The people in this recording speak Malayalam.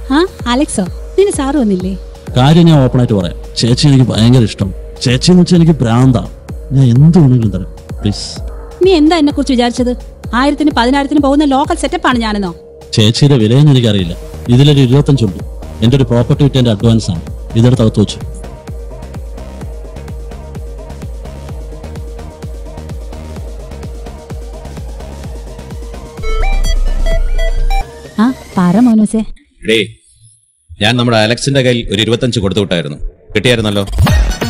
ആ അലക്സോ നിന്റെ സാറ് വന്നില്ലേ കാര്യം ഞാൻ ഓപ്പണായിട്ട് പറയാം ചേച്ചി എനിക്ക് ഭയങ്കര ഇഷ്ടം ചേച്ചി എന്ന് വെച്ചാൽ എനിക്ക് ഭ്രാന്താ ഞാൻ എന്ത് വേണമെങ്കിലും തരാം പ്ലീസ് നീ എന്താ എന്നെ കുറിച്ച് വിചാരിച്ചത് ആയിരത്തിന് പതിനായിരത്തിന് പോകുന്ന ലോക്കൽ സെറ്റപ്പാണ് ഞാനെന്നോ ചേച്ചിയുടെ വിലയൊന്നും എനിക്കറിയില്ല ഇതിലൊരു ഇരുപത്തഞ്ചുണ്ട് എൻ്റെ ഒരു പ്രോപ്പർട്ടി വിറ്റ് എൻ്റെ അഡ്വാൻസ് ആണ് ഇതെടുത്ത് അകത്ത് വെച്ചു ആ പറ മോനൂസേ ഡേ ഞാൻ നമ്മുടെ അലക്സിന്റെ കയ്യിൽ ഒരു ഇരുപത്തഞ്ച് കൊടുത്തു വിട്ടായിരുന്നു കിട്ടിയായിരുന്നല്ലോ